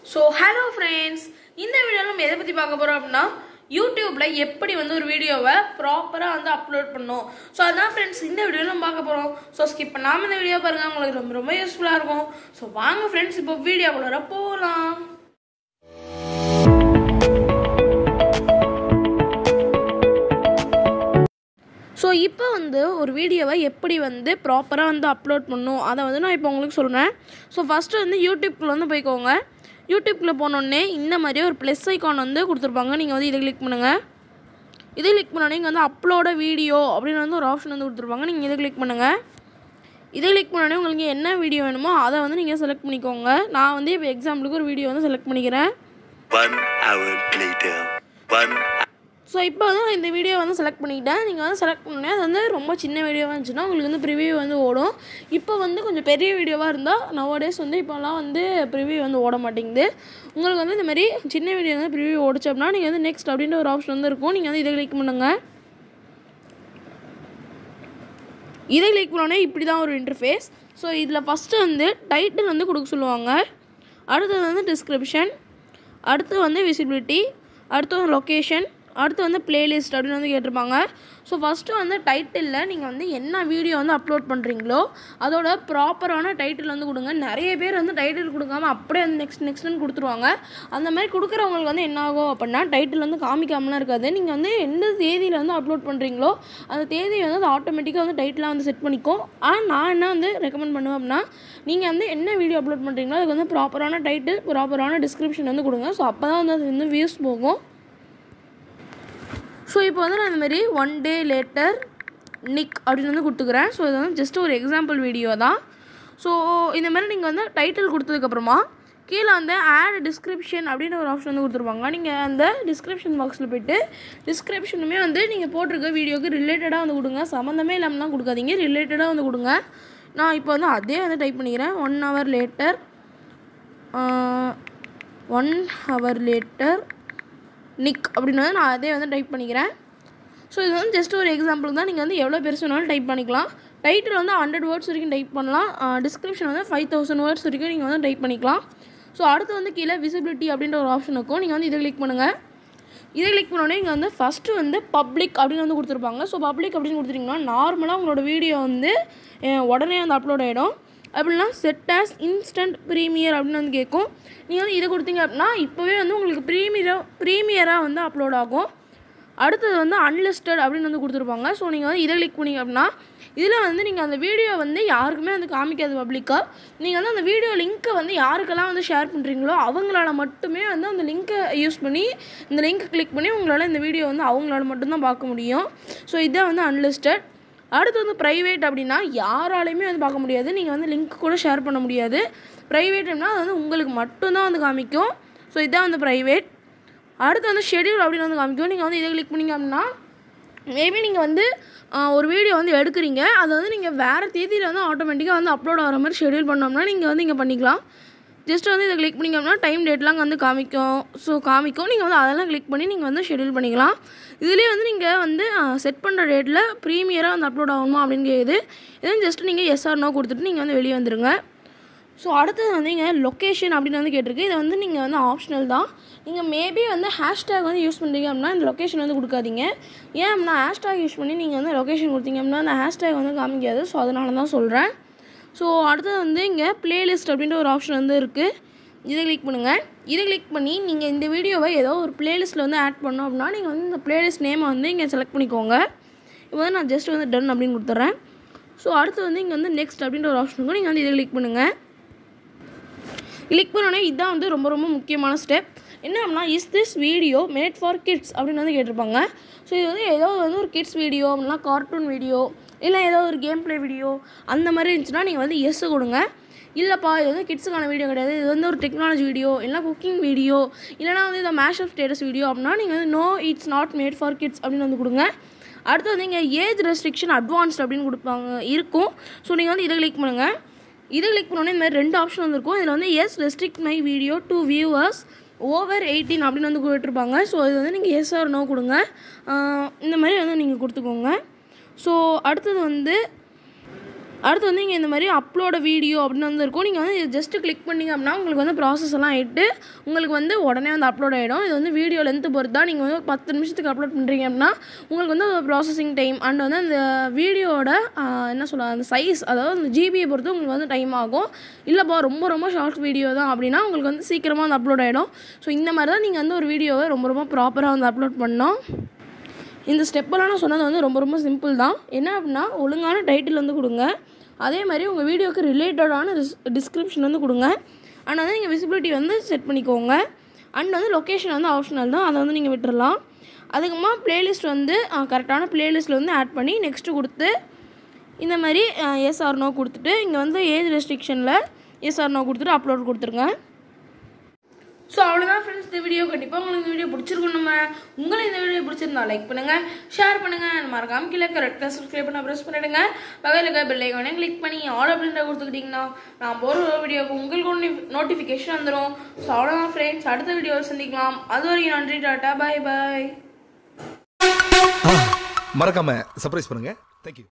So hello friends இந்த வீடியோவில் நம்ம எதை பற்றி பார்க்க போகிறோம் அப்படின்னா யூடியூப்ல எப்படி வந்து ஒரு வீடியோவை ப்ராப்பராக வந்து அப்லோட் பண்ணணும் ஸோ அதான் ஃப்ரெண்ட்ஸ் இந்த வீடியோவில் நம்ம பார்க்க போகிறோம் ஸோ ஸ்கிப் பண்ணாமல் இந்த வீடியோ பாருங்கள் உங்களுக்கு ரொம்ப ரொம்ப யூஸ்ஃபுல்லாக இருக்கும் ஸோ வாங்க ஃப்ரெண்ட்ஸ் இப்போ வீடியோக்குள்ள போகலாம் ஸோ இப்போ வந்து ஒரு வீடியோவை எப்படி வந்து ப்ராப்பராக வந்து அப்லோட் பண்ணணும் அதை வந்து நான் இப்போ உங்களுக்கு சொல்கிறேன் ஸோ ஃபஸ்ட்டு வந்து யூடியூப்குள்ளே வந்து போய்க்கோங்க யூடியூப்குள்ளே போனோடனே இந்த மாதிரி ஒரு ப்ளஸ் ஐக்கான் வந்து கொடுத்துருப்பாங்க நீங்கள் வந்து இதை கிளிக் பண்ணுங்கள் இதை கிளிக் பண்ணோடனே இங்கே வந்து அப்லோட வீடியோ அப்படின்னு வந்து ஒரு ஆப்ஷன் வந்து கொடுத்துருப்பாங்க நீங்கள் இதை கிளிக் பண்ணுங்கள் இதை கிளிக் பண்ணோடனே உங்களுக்கு என்ன வீடியோ வேணுமோ அதை வந்து நீங்கள் செலக்ட் பண்ணிக்கோங்க நான் வந்து இப்போ எக்ஸாம்பிளுக்கு ஒரு வீடியோ வந்து செலக்ட் பண்ணிக்கிறேன் One hour later. One so இப்போ வந்து நான் இந்த வீடியோ வந்து செலக்ட் பண்ணிக்கிட்டேன் நீங்கள் வந்து செலக்ட் பண்ணோன்னே அது வந்து ரொம்ப சின்ன வீடியோவாக இருந்துச்சுன்னா உங்களுக்கு வந்து ப்ரிவியூ வந்து ஓடும் இப்போ வந்து கொஞ்சம் பெரிய வீடியோவாக இருந்தால் நவடேஸ் வந்து இப்போலாம் வந்து ப்ரிவியூ வந்து ஓட மாட்டேங்குது உங்களுக்கு வந்து இந்த மாதிரி சின்ன வீடியோ வந்து ப்ரிவியூ ஓடிச்சு அப்படின்னா நீங்கள் வந்து நெக்ஸ்ட் அப்படின்ற ஒரு ஆப்ஷன் வந்து இருக்கும் நீங்கள் வந்து இதை கிளிக் பண்ணுங்கள் இதை கிளிக் பண்ணோடனே இப்படி தான் ஒரு இன்டர்ஃபேஸ் ஸோ இதில் ஃபஸ்ட்டு வந்து டைட்டில் வந்து கொடுக்க சொல்லுவாங்க அடுத்தது வந்து டிஸ்கிரிப்ஷன் அடுத்து வந்து விசிபிலிட்டி அடுத்து வந்து லொக்கேஷன் அடுத்து வந்து பிளேலிஸ்ட் அப்படின்னு வந்து கேட்டிருப்பாங்க ஸோ ஃபஸ்ட்டு வந்து டைட்டிலில் நீங்கள் வந்து என்ன வீடியோ வந்து அப்லோட் பண்ணுறீங்களோ அதோட ப்ராப்பரான டைட்டில் வந்து கொடுங்க நிறைய பேர் வந்து டைட்டில் கொடுக்காம அப்படியே வந்து நெக்ஸ்ட் நெக்ஸ்ட்னு கொடுத்துருவாங்க அந்த மாதிரி கொடுக்குறவங்களுக்கு வந்து என்ன ஆகும் அப்படின்னா டைட்டில் வந்து காமிக்காமலாம் இருக்காது நீங்கள் வந்து எந்த தேதியில் வந்து அப்லோட் பண்ணுறீங்களோ அந்த தேதியை வந்து அது ஆட்டோமேட்டிக்காக வந்து டைட்டிலாக வந்து செட் பண்ணிக்கும் ஆனால் நான் என்ன வந்து ரெக்கமெண்ட் பண்ணுவேன் அப்படின்னா நீங்கள் வந்து என்ன வீடியோ அப்லோட் பண்ணுறீங்களோ அதுக்கு வந்து ப்ராப்பரான டைட்டில் ப்ராப்பரான டிஸ்கிரிப்ஷன் வந்து கொடுங்க ஸோ அப்போ தான் வந்து அது வந்து வியூஸ் போகும் ஸோ இப்போ வந்து நான் இந்த மாதிரி ஒன் டே லேட்டர் நிக் அப்படின்னு வந்து கொடுத்துக்கிறேன் ஸோ இது வந்து ஜஸ்ட் ஒரு எக்ஸாம்பிள் வீடியோ தான் ஸோ இந்த மாதிரி நீங்கள் வந்து டைட்டில் கொடுத்ததுக்கப்புறமா கீழே வந்து ஆட் டிஸ்கிரிப்ஷன் அப்படின்னு ஒரு ஆப்ஷன் வந்து கொடுத்துருப்பாங்க நீங்கள் அந்த டிஸ்கிரிப்ஷன் பாக்ஸில் போய்ட்டு டிஸ்கிரிப்ஷனுமே வந்து நீங்கள் போட்டிருக்க வீடியோக்கு ரிலேட்டடாக வந்து கொடுங்க சம்மந்தமே இல்லாமலாம் கொடுக்காதீங்க ரிலேட்டடாக வந்து கொடுங்க நான் இப்போ வந்து அதே வந்து டைப் பண்ணிக்கிறேன் one hour later one hour later நிக் அப்படின்னு வந்து நான் அதே வந்து டைப் பண்ணிக்கிறேன் ஸோ இது வந்து ஜஸ்ட் ஒரு எக்ஸாம்பிள் தான் நீங்கள் வந்து எவ்வளோ பெருசு வேணாலும் டைப் பண்ணிக்கலாம் டைட்டில் வந்து ஹண்ட்ரட் வேர்ட்ஸ் வரைக்கும் டைப் பண்ணலாம் டிஸ்கிரிப்ஷன் வந்து ஃபைவ் தௌசண்ட் வேர்ட்ஸ் வரைக்கும் நீங்கள் வந்து டைப் பண்ணிக்கலாம் ஸோ அடுத்து வந்து கீழே விசிபிலிட்டி அப்படின்ற ஒரு ஆப்ஷன் இருக்கும் நீங்கள் வந்து இதை கிளிக் பண்ணுங்கள் இதை கிளிக் பண்ணோடனே இங்கே வந்து ஃபஸ்ட்டு வந்து பப்ளிக் அப்படின்னு வந்து கொடுத்துருப்பாங்க ஸோ பப்ளிக் அப்படின்னு கொடுத்துட்டிங்கன்னா நார்மலாக உங்களோட வீடியோ வந்து அஹ், உடனே வந்து அப்லோட் ஆகிடும் அப்படின்னா செட் ஆஸ் இன்ஸ்டன்ட் ப்ரீமியர் அப்படின்னு வந்து கேட்கும் நீங்கள் வந்து இதை கொடுத்தீங்க அப்படின்னா இப்போவே வந்து உங்களுக்கு ப்ரீமியராக ப்ரீமியராக வந்து அப்லோட் ஆகும் அடுத்தது வந்து அன்லிஸ்டட் அப்படின்னு வந்து கொடுத்துருப்பாங்க ஸோ நீங்கள் வந்து இதை கிளிக் பண்ணிங்க அப்படின்னா இதில் வந்து நீங்கள் அந்த வீடியோ வந்து யாருக்குமே வந்து காமிக்காது பப்ளிக்காக நீங்கள் வந்து அந்த வீடியோ லிங்க்கை வந்து யாருக்கெல்லாம் வந்து ஷேர் பண்ணுறீங்களோ அவங்களால மட்டுமே வந்து அந்த லிங்க்கை யூஸ் பண்ணி இந்த லிங்க்கை கிளிக் பண்ணி உங்களால் இந்த வீடியோ வந்து அவங்களால மட்டும்தான் பார்க்க முடியும் ஸோ இதான் வந்து அன்லிஸ்டட் அடுத்து வந்து ப்ரைவேட் அப்படின்னா யாராலையுமே வந்து பார்க்க முடியாது நீங்கள் வந்து லிங்க் கூட ஷேர் பண்ண முடியாது ப்ரைவேட்னா அது வந்து உங்களுக்கு மட்டும்தான் வந்து காமிக்கும் ஸோ இதான் வந்து ப்ரைவேட் அடுத்து வந்து ஷெடியூல் அப்படின்னு வந்து காமிக்கும் நீங்கள் வந்து இதை கிளிக் பண்ணிங்க அப்படின்னா மேபி நீங்கள் வந்து ஆஹ், ஒரு வீடியோ வந்து எடுக்கிறீங்க அதை வந்து நீங்கள் வேறு தேதியில் வந்து ஆட்டோமேட்டிக்காக வந்து அப்லோட் ஆகிற மாதிரி ஷெடியூல் பண்ணோம்னா நீங்கள் வந்து இங்கே பண்ணிக்கலாம் ஜஸ்ட் வந்து இதை கிளிக் பண்ணிங்க அப்படின்னா டைம் டேட்லாம் அங்கே வந்து காமிக்கும் ஸோ காமிக்கும் நீங்கள் வந்து அதெல்லாம் கிளிக் பண்ணி நீங்கள் வந்து ஷெடியூல் பண்ணிக்கலாம் இதுலேயே வந்து நீங்கள் வந்து செட் பண்ணுற டேட்டில் ப்ரீமியராக வந்து அப்லோட் ஆகணுமா அப்படின்னு கேட்குது இது ஜஸ்ட் நீங்கள் எஸ்ஆர் நோ கொடுத்துட்டு நீங்கள் வந்து வெளியே வந்துடுங்க ஸோ அடுத்தது வந்து இங்கே லொக்கேஷன் அப்படின்னு வந்து கேட்டிருக்கு இதை வந்து நீங்கள் வந்து ஆப்ஷனல் தான் நீங்கள் மேபி வந்து ஹேஷ்டேக் வந்து யூஸ் பண்ணுறீங்க அப்படின்னா இந்த லொக்கேஷன் வந்து கொடுக்காதீங்க ஏன் அப்படின்னா ஹேஷ்டேக் யூஸ் பண்ணி நீங்கள் வந்து லொக்கேஷன் கொடுத்தீங்க அப்படின்னா அந்த ஹேஷ்டேக் வந்து காமிக்காது ஸோ அதனால தான் சொல்கிறேன் ஸோ அடுத்தது வந்து இங்கே பிளேலிஸ்ட் அப்படின்ற ஒரு ஆப்ஷன் வந்து இருக்குது இதை கிளிக் பண்ணுங்கள் இதை கிளிக் பண்ணி நீங்கள் இந்த வீடியோவை ஏதோ ஒரு பிளேலிஸ்ட்டில் வந்து ஆட் பண்ணோம் அப்படின்னா நீங்கள் வந்து இந்த பிளேலிஸ்ட் நேமை வந்து இங்கே செலக்ட் பண்ணிக்கோங்க இப்போ வந்து நான் ஜஸ்ட் வந்து டன் அப்படின்னு கொடுத்துட்றேன் ஸோ அடுத்து வந்து இங்கே வந்து நெக்ஸ்ட் அப்படின்ற ஒரு ஆப்ஷன் இருக்கும் நீங்கள் வந்து இதை கிளிக் பண்ணுங்கள் கிளிக் பண்ணோடனே இதுதான் வந்து ரொம்ப ரொம்ப முக்கியமான ஸ்டெப் என்ன அப்படின்னா is this video made for kids அப்படின்னு வந்து கேட்டிருப்பாங்க ஸோ இது வந்து ஏதோ வந்து ஒரு கிட்ஸ் வீடியோ அப்படின்னா கார்ட்டூன் வீடியோ இல்லை ஏதோ ஒரு கேம் ப்ளே வீடியோ அந்த மாதிரி இருந்துச்சுன்னா நீங்கள் வந்து எஸ் கொடுங்க இல்லைப்பா இது வந்து கிட்ஸுக்கான வீடியோ கிடையாது இது வந்து ஒரு டெக்னாலஜி வீடியோ இல்லைனா குக்கிங் வீடியோ இல்லைனா வந்து இந்த மேஷ் ஆஃப் ஸ்டேட்டஸ் வீடியோ அப்படின்னா நீங்கள் வந்து no it's not made for kids அப்படின்னு வந்து கொடுங்க அடுத்து வந்து இங்கே ஏஜ் ரெஸ்ட்ரிக்ஷன் அட்வான்ஸ்ட் அப்படின்னு கொடுப்பாங்க இருக்கும் ஸோ நீங்கள் வந்து இதை கிளிக் பண்ணுங்கள் இதை கிளிக் பண்ணோன்னே இந்த மாதிரி ரெண்டு ஆப்ஷன் வந்துருக்கும் இதில் வந்து yes restrict my video to viewers over eighteen அப்படின்னு வந்து கொடுத்துருப்பாங்க ஸோ இது வந்து நீங்கள் எஸ் ஆர் நோ கொடுங்க ஆஹ் இந்த மாதிரி வந்து நீங்கள் கொடுத்துக்கோங்க ஸோ அடுத்தது வந்து அடுத்து வந்து இங்கே இந்த மாதிரி அப்லோட வீடியோ அப்படின்னு வந்து இருக்கும் நீங்கள் வந்து ஜஸ்ட் கிளிக் பண்ணிங்க அப்படின்னா உங்களுக்கு வந்து ப்ராசஸ் எல்லாம் ஆகிட்டு உங்களுக்கு வந்து உடனே வந்து அப்லோட் ஆகிடும் இது வந்து வீடியோ லென்த்து பொறுத்து தான் நீங்கள் வந்து ஒரு பத்து நிமிஷத்துக்கு அப்லோட் பண்ணுறீங்க அப்படின்னா உங்களுக்கு வந்து ப்ராசஸிங் டைம் அண்ட் வந்து அந்த வீடியோட என்ன சொல்ல அந்த சைஸ் அதாவது அந்த ஜிபியை பொறுத்து உங்களுக்கு வந்து டைம் ஆகும் இல்லைப்பா ரொம்ப ரொம்ப ஷார்ட் வீடியோ தான் அப்படின்னா உங்களுக்கு வந்து சீக்கிரமாக வந்து அப்லோட் ஆகிடும் ஸோ இந்த மாதிரி தான் நீங்கள் வந்து ஒரு வீடியோவை ரொம்ப ரொம்ப ப்ராப்பராக வந்து அப்லோட் பண்ணோம் இந்த ஸ்டெப்பெல்லாம் நான் சொன்னது வந்து ரொம்ப ரொம்ப சிம்பிள் தான் என்ன அப்படின்னா ஒழுங்கான டைட்டில் வந்து கொடுங்க அதே மாதிரி உங்கள் வீடியோக்கு ரிலேட்டடான டிஸ்கிரிப்ஷன் வந்து கொடுங்க அண்ட் வந்து நீங்கள் விசிபிலிட்டி வந்து செட் பண்ணிக்கோங்க அண்ட் வந்து லொக்கேஷன் வந்து ஆப்ஷனல் தான் அதை வந்து நீங்கள் விட்டுறலாம் அதுக்கப்புறமா ப்ளேலிஸ்ட் வந்து கரெக்டான ப்ளேலிஸ்ட்டில் வந்து ஆட் பண்ணி நெக்ஸ்ட்டு கொடுத்து இந்த மாதிரி எஸ் ஆர் நோ கொடுத்துட்டு இங்கே வந்து ஏஜ் ரெஸ்ட்ரிக்ஷனில் எஸ் ஆர் நோ கொடுத்துட்டு அப்லோட் கொடுத்துருங்க ஸோ அவ்வளோதான் ஃப்ரெண்ட்ஸ் இந்த வீடியோ கண்டிப்பாக உங்களுக்கு இந்த வீடியோ பிடிச்சிருக்கும் நம்ம உங்களுக்கு இந்த வீடியோ பிடிச்சிருந்தா லைக் பண்ணுங்கள் ஷேர் பண்ணுங்கள் மறக்காம கீழே கரெக்டாக சப்ஸ்கிரைப் பண்ண ப்ரெஸ் பண்ணிடுங்க பகையில் இருக்க பெல் ஐக்கானே கிளிக் பண்ணி ஆல் அப்படின்ற கொடுத்துக்கிட்டிங்கன்னா நான் போகிற ஒரு வீடியோக்கு உங்களுக்கு நோட்டிஃபிகேஷன் வந்துடும் ஸோ அவ்வளோதான் ஃப்ரெண்ட்ஸ் அடுத்த வீடியோவில் சந்திக்கலாம் அது வரைக்கும் நன்றி டாட்டா பாய் பாய் மறக்காம சர்ப்ரைஸ் பண்ணுங்க தேங்க்யூ